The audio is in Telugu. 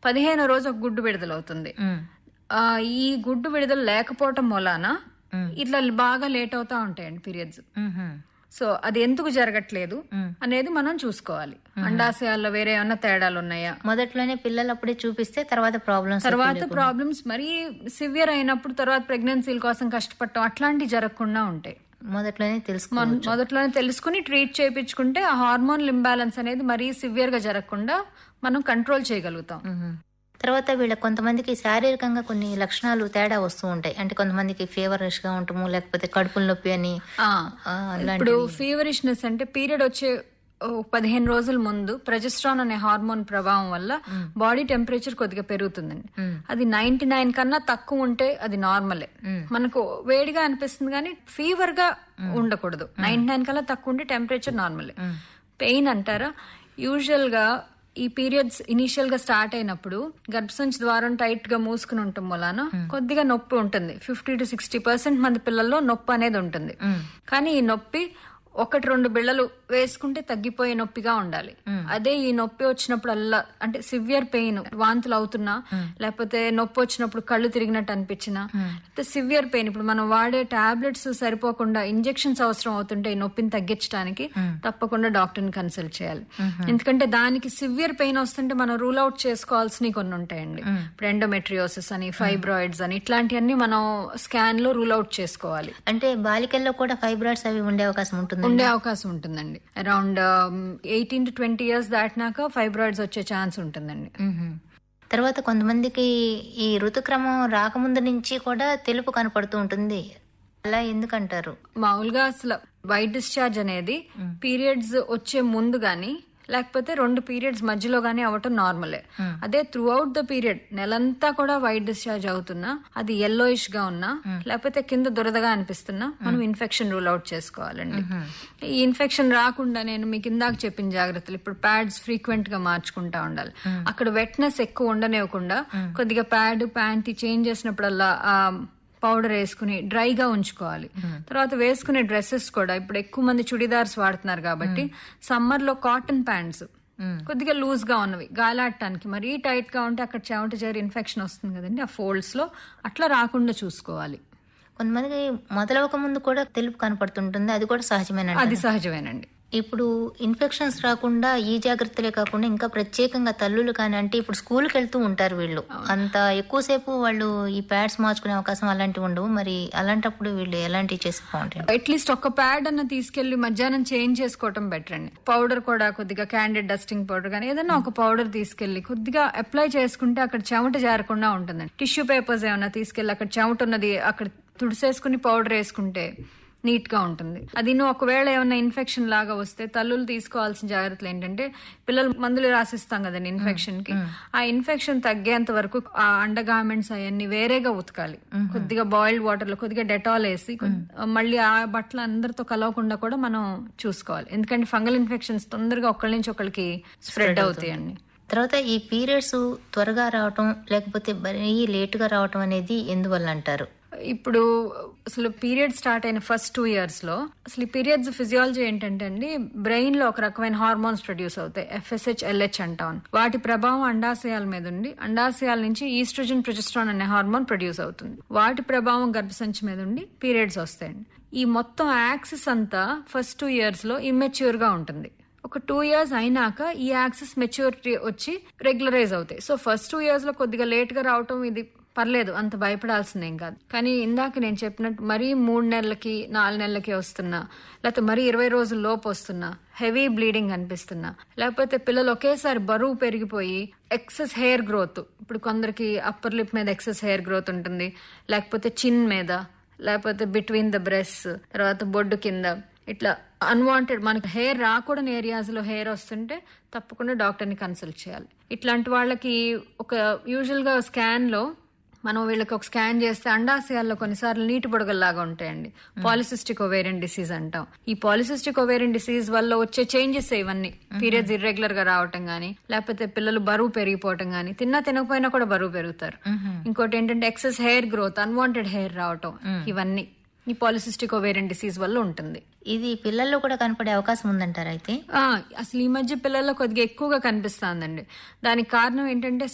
పదిహేనో రోజు ఒక గుడ్డు విడుదలవుతుంది ఉమ్, ఆ, ఈ గుడ్డు విడుదల లేకపోవటం మూలాన ఇట్లా బాగా లేట్ అవుతా ఉంటాయండి పీరియడ్స్ ఉమ్హు, సో అది ఎందుకు జరగట్లేదు అనేది మనం చూసుకోవాలి అండాశయాల్లో వేరే ఏమన్నా తేడాలు ఉన్నాయా మొదట్లోనే పిల్లలు అప్పుడే చూపిస్తే తర్వాత ప్రాబ్లమ్స్ తర్వాత ప్రాబ్లమ్స్ మరీ సివియర్ అయినప్పుడు తర్వాత ప్రెగ్నెన్సీల కోసం కష్టపడటం అట్లాంటివి జరగకుండా ఉంటాయి మొదట్లోనే తెలుసుకో మొన్- మొదట్లోనే తెలుసుకుని ట్రీట్ చేయించుకుంటే ఆ హార్మోన్ ఇంబ్యాలెన్స్ అనేది మరీ సివియర్ గా జరగకుండా మనం కంట్రోల్ చేయగలుగుతాం మ్మ్. తర్వాత వీళ్ళ కొంతమందికి శారీరకంగా కొన్ని లక్షణాలు తేడా వస్తూ ఉంటాయి అంటే కొంతమందికి ఫీవరిష్ గా ఉంటాము లేకపోతే కడుపుల నొప్పి అని ఆ, ఆ, అలాంటి ఇప్పుడు ఫీవరిష్నెస్ అంటే పీరియడ్ వచ్చే ఓ పదిహేను రోజుల ముందు ప్రజెస్ట్రాన్ అనే హార్మోన్ ప్రభావం వల్ల బాడీ టెంపరేచర్ కొద్దిగా పెరుగుతుందండి అది నైన్టీ నైన్ కన్నా తక్కువ ఉంటే అది నార్మలే మనకు వేడిగా అనిపిస్తుంది కానీ ఫీవర్ గా ఉండకూడదు నైన్టీ నైన్ కన్నా తక్కువ ఉంటే టెంపరేచర్ నార్మలే పెయిన్ అంటారా యూజువల్ గా ఈ పీరియడ్స్ ఇనీషియల్ గా స్టార్ట్ అయినప్పుడు గర్భసంచి ద్వారం టైట్ గా మూసుకుని ఉండటం వలన కొద్దిగా నొప్పి ఉంటుంది ఫిఫ్టీ టు సిక్స్టీ పర్సెంట్ మంది పిల్లల్లో నొప్పి అనేది ఉంటుంది కానీ ఈ నొప్పి ఒకటి రెండు బిళ్ళలు వేసుకుంటే తగ్గిపోయే నొప్పిగా ఉండాలి అదే ఈ నొప్పి వచ్చినప్పుడల్లా అంటే సివియర్ పెయిన్ వాంతులు అవుతున్నా లేకపోతే నొప్పి వచ్చినప్పుడు కళ్ళు తిరిగినట్టు అనిపించినా లేకపోతే సివియర్ పెయిన్ ఇప్పుడు మనం వాడే టాబ్లెట్స్ సరిపోకుండా ఇంజెక్షన్స్ అవసరం అవుతుంటే ఈ నొప్పిని తగ్గించడానికి తప్పకుండా డాక్టర్ ని కన్సల్ట్ చేయాలి ఎందుకంటే దానికి సివియర్ పెయిన్ వస్తుంటే మనం రూల్ అవుట్ చేసుకోవాల్సినవి కొన్ని ఉంటాయండి ఇప్పుడు ఎండోమెట్రియోసిస్ అని ఫైబ్రాయిడ్స్ అని ఇట్లాంటివన్నీ మనం స్కాన్ లో రూల్ అవుట్ చేసుకోవాలి అంటే బాలికల్లో కూడా ఫైబ్రాయిడ్స్ అవి ఉండే అవకాశం ఉంటుంది ఉండే అవకాశం ఉంటుందండి around eighteen to twenty years దాటినాక ఫైబ్రాయిడ్స్ వచ్చే ఛాన్స్ ఉంటుందండి మ్మ్. తర్వాత కొంతమందికి ఈ ఋతుక్రమం రాకముందు నుంచి కూడా తెలుపు కనపడుతూ ఉంటుంది అలా ఎందుకంటారు మామూలుగా అసలు వైట్ డిశ్చార్జ్ అనేది పీరియడ్స్ వచ్చే ముందు గానీ లేకపోతే రెండు పీరియడ్స్ మధ్యలో గానీ అవటం నార్మలే అదే త్రూ అవుట్ ద పీరియడ్ నెలంతా కూడా వైట్ డిశ్చార్జ్ అవుతున్నా అది yellowish గా ఉన్నా లేకపోతే కింద దురదగా అనిపిస్తున్నా మనం ఇన్ఫెక్షన్ రూల్ అవుట్ చేసుకోవాలండి ఈ ఇన్ఫెక్షన్ రాకుండా నేను మీకు ఇందాక చెప్పిన జాగ్రత్తలు ఇప్పుడు ప్యాడ్స్ ఫ్రీక్వెంట్ గా మార్చుకుంటా ఉండాలి అక్కడ వెట్నెస్ ఎక్కువ ఉండనివ్వకుండా కొద్దిగా ప్యాడ్ ప్యాంటీ చేంజ్ చేసినప్పుడల్లా ఆ పౌడర్ వేసుకుని డ్రైగా ఉంచుకోవాలి తర్వాత వేసుకునే డ్రెస్సెస్ కూడా ఇప్పుడు ఎక్కువ మంది చుడిదార్స్ వాడుతున్నారు కాబట్టి సమ్మర్ లో కాటన్ ప్యాంట్స్ కొద్దిగా లూజ్ గా ఉన్నవి గాలాడటానికి మరీ టైట్ గా ఉంటే అక్కడ చెమట చేరి ఇన్ఫెక్షన్ వస్తుంది కదండి ఆ ఫోల్డ్స్ లో అట్లా రాకుండా చూసుకోవాలి కొంతమందికి మొదలవక ముందు కూడా తెలుపు కనపడుతుంటుంది అది కూడా సహజమేనండి అది సహజమేనండి ఇప్పుడు ఇన్ఫెక్షన్స్ రాకుండా ఈ జాగ్రత్తలే కాకుండా ఇంకా ప్రత్యేకంగా తల్లులు కానీ అంటే ఇప్పుడు స్కూల్కి వెళ్తూ ఉంటారు వీళ్ళు అంత ఎక్కువసేపు వాళ్ళు ఈ ప్యాడ్స్ మార్చుకునే అవకాశం అలాంటివి ఉండవు మరి అలాంటప్పుడు వీళ్ళు ఎలాంటివి చేస్తే బాగుంటాయి అట్లీస్ట్ ఒక ప్యాడ్ అన్న తీసుకెళ్లి మధ్యాహ్నం చేంజ్ చేసుకోవటం బెటర్ అండి పౌడర్ కూడా కొద్దిగా క్యాండిడ్ డస్టింగ్ పౌడర్ కానీ ఏదైనా ఒక పౌడర్ తీసుకెళ్లి కొద్దిగా అప్లై చేసుకుంటే అక్కడ చెమట జారకుండా ఉంటుందండి టిష్యూ పేపర్స్ ఏమైనా తీసుకెళ్లి అక్కడ చెమట ఉన్నది అక్కడ తుడిసేసుకుని పౌడర్ వేసుకుంటే నీట్ గా ఉంటుంది అది నువ్వు ఒకవేళ ఏమైనా ఇన్ఫెక్షన్ లాగా వస్తే తల్లులు తీసుకోవాల్సిన జాగ్రత్తలు ఏంటంటే పిల్లలు మందులు రాసిస్తాం కదండి ఇన్ఫెక్షన్ కి ఆ ఇన్ఫెక్షన్ తగ్గేంత వరకు ఆ అండర్ గార్మెంట్స్ అవన్నీ వేరేగా ఉతకాలి కొద్దిగా బాయిల్డ్ వాటర్ లో కొద్దిగా డెటాల్ వేసి కొద్ది- మళ్ళీ ఆ బట్టలు అందరితో కలవకుండా కూడా మనం చూసుకోవాలి ఎందుకంటే ఫంగల్ ఇన్ఫెక్షన్స్ తొందరగా ఒకళ్ళ నుంచి ఒకళ్ళకి స్ప్రెడ్ అవుతాయండి తర్వాత ఈ పీరియడ్స్ త్వరగా రావటం లేకపోతే మరీ లేటుగా రావటం అనేది ఎందువల్ల అంటారు ఇప్పుడు అసలు పీరియడ్ స్టార్ట్ అయిన ఫస్ట్ టూ ఇయర్స్ లో అసలు ఈ పీరియడ్స్ ఫిజియాలజీ ఏంటంటే అండి బ్రెయిన్ లో ఒక రకమైన హార్మోన్స్ ప్రొడ్యూస్ అవుతాయి ఎఫ్ఎస్హెచ్ ఎల్హెచ్ అంటాం వాటి ప్రభావం అండాశయాల మీద ఉండి అండాశయాల నుంచి ఈస్ట్రోజన్ ప్రొజెస్ట్రాన్ అనే హార్మోన్ ప్రొడ్యూస్ అవుతుంది వాటి ప్రభావం గర్భసంచి మీద ఉండి పీరియడ్స్ వస్తాయండి ఈ మొత్తం యాక్సిస్ అంతా ఫస్ట్ టూ ఇయర్స్ లో ఇమ్మెచ్యూర్ గా ఉంటుంది ఒక టూ ఇయర్స్ అయినాక ఈ యాక్సెస్ మెచ్యూరిటీ వచ్చి రెగ్యులరైజ్ అవుతాయి సో ఫస్ట్ టూ ఇయర్స్ లో కొద్దిగా లేట్ గా రావటం ఇది పర్లేదు అంత భయపడాల్సిందేం కాదు కానీ ఇందాక నేను చెప్పినట్టు మరీ మూడు నెలలకి నాలుగు నెలలకి వస్తున్నా లేకపోతే మరీ ఇరవై రోజుల లోపు వస్తున్నా హెవీ బ్లీడింగ్ అనిపిస్తున్నా లేకపోతే పిల్లలు ఒకేసారి బరువు పెరిగిపోయి ఎక్సెస్ హెయిర్ గ్రోత్ ఇప్పుడు కొందరికి అప్పర్ లిప్ మీద ఎక్సెస్ హెయిర్ గ్రోత్ ఉంటుంది లేకపోతే చిన్ మీద లేకపోతే బిట్వీన్ ద బ్రెస్ తర్వాత బొడ్డు కింద ఇట్లా అన్వాంటెడ్ మనకి హెయిర్ రాకూడని ఏరియాస్ లో హెయిర్ వస్తుంటే తప్పకుండా డాక్టర్ ని కన్సల్ట్ చేయాలి ఇట్లాంటి వాళ్ళకి ఒక యూజువల్ గా స్కాన్ లో మనం వీళ్ళకి ఒక స్కాన్ చేస్తే అండాశయాల్లో కొన్నిసార్లు నీటి బుడగల్లాగా ఉంటాయండి పాలిసిస్టిక్ ఒవేరియన్ డిసీజ్ అంటాం ఈ పాలిసిస్టిక్ ఒవేరియన్ డిసీజ్ వల్ల వచ్చే చేంజెస్ ఇవన్నీ పీరియడ్స్ ఇర్రెగ్యులర్ గా రావటం గానీ లేకపోతే పిల్లలు బరువు పెరిగిపోవటం గానీ తిన్నా తినకపోయినా కూడా బరువు పెరుగుతారు ఇంకోటి ఏంటంటే excess hair growth unwanted hair రావటం ఇవన్నీ ఈ పాలిసిస్టిక్ ఒవేరియన్ డిసీజ్ వల్ల ఉంటుంది ఇది పిల్లల్లో కూడా కనపడే అవకాశం ఉందంటారు అయితే ఆ, అసలు ఈ మధ్య పిల్లల్లో కొద్దిగా ఎక్కువగా కనిపిస్తుందండి దానికి కారణం ఏంటంటే